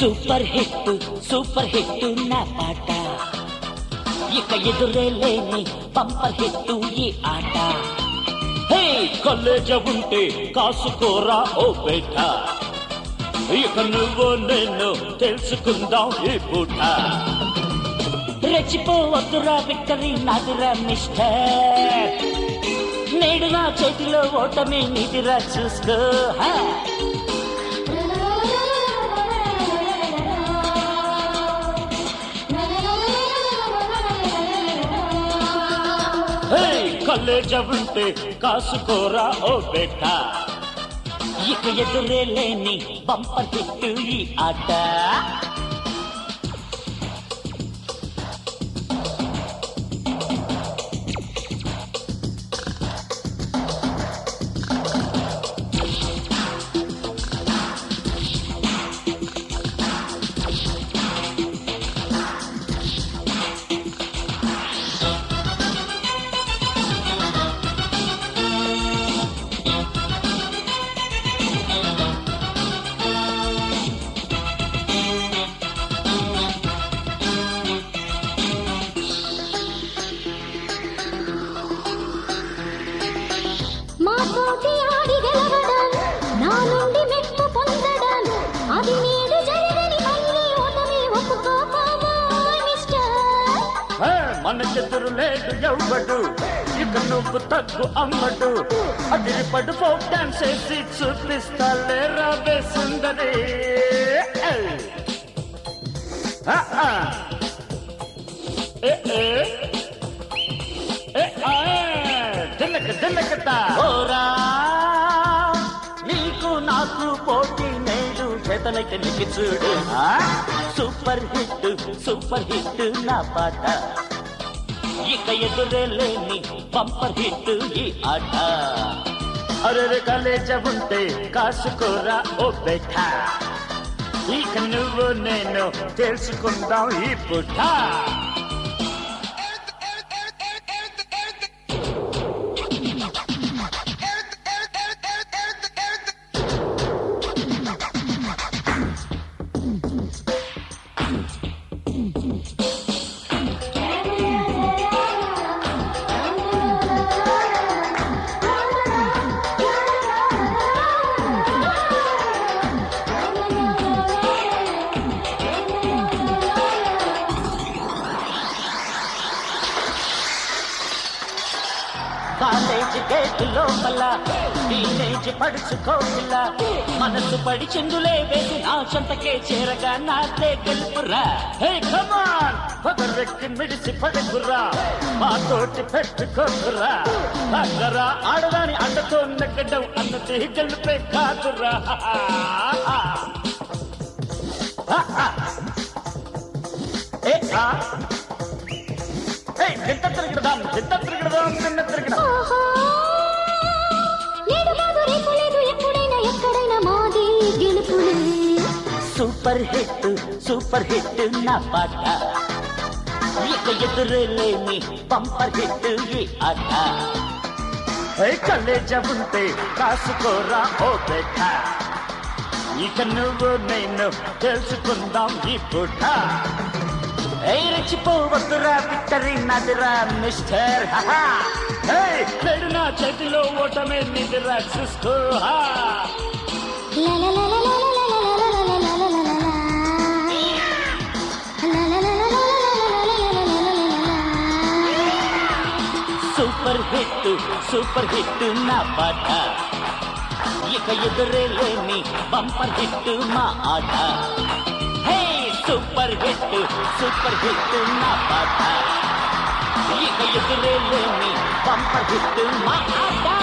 Super hit super hit నా పాట ఇక ఎదురే లేని బంపర్ హిట్ ఈ ఆట హే కలేజ ఉంటే కాసుకోరా ఓ బేట ఇక నువ్వు నేను తెలుసుకుందాం ఈ పూట రెచ్చిపోవద్దురా విక్టరీ నాదిరా మిస్టర్ నేడు నా చేతిలో ఓటమి నిధిరా చూసుకో హా హే కలేజ ఉంటే కాసుకోరా ఓ బేట ఇక ఎదురే లేని బంపర్ హిట్ ఈ ఆట మా తోటి ఆడి గెలవడం నా నుండి మెప్పు పొందడం అది నేడు జరగని మళ్ళీ ఓటమి ఒప్పుకోపోవా మిస్టర్ హే, మనకెదురు లేడు ఎవ్వడు ఇక నువ్వు తగ్గు అమ్మడు అదిరిపడు ఫోక్ డాన్స్ వేసి చూపిస్తా లేరా బే సుందరి ఏయ్. ఆ, ఆ. ఏ, ఏ. ఏ, ఆ. దిల్లక దిల్లకట. ఓరా నీకు నాకు పోటీ నేడు చేతనైతే నీకు చూడు ఆ? సూపర్ హిట్ సూపర్ హిట్ నా పాట ఇక ఎదురే లేని బంపర్ హిట్ ఈ ఆట అరే కలేజ ఉంటే కాసుకోరా ఓ బెట ఇక నువ్వు నేను తెలుసుకుందాం ఈ పుట్ట కాలేజ్ గేట్ లోపల టీనేజ్ పడుచుకోపిల్ల మనసు పడి చెందులే వేసి నా చెంతకే చేరగా నాదే గెలుపురా హే కమాన్ పగరెక్కి మిడిసి పడుకురా మా తోటి పెట్టుకోకురా అక్కరా ఆడదాని అండతో నెగ్గడం అన్నది గెలుపే కాదురా ఏ ఆ ఏయ్, గింత తిరగడదాం గింత తిరగడదాం నిన్న తిరగడం ఆహా నేడు కాదు రేపు లేదు ఎప్పుడైనా ఎక్కడైనా మాది గెలుపులే సూపర్ హిట్ సూపర్ హిట్ నా పాట ఇక ఎదురే లేని బంపర్ హిట్ ఈ ఆట కలేజ ఉంటే కాసుకోరా ఓ బెట ఇక నువ్వు నేను తెలుసుకుందాం ఈ పూట ఏయ్ రెచ్చిపోవద్దురా విక్టరీ నదిరా మిస్టర్ హహా. ఏయ్, నేడు నా చేతిలో ఓటమే నిదిరా చూసుకో హా. లా లా లా లా లా లా లా లా లా లా లా లా లా లా. లా లా లా లా లా లా లా లా లా లా లా లా లా. సూపర్ హిట్ సూపర్ హిట్ నా పాట ఇక ఎదురే లేని బంపర్ హిట్ మా ఆట hey super hit super hit నా పాట ఇక ఎదురే లేని బంపర్ హిట్ మా ఆట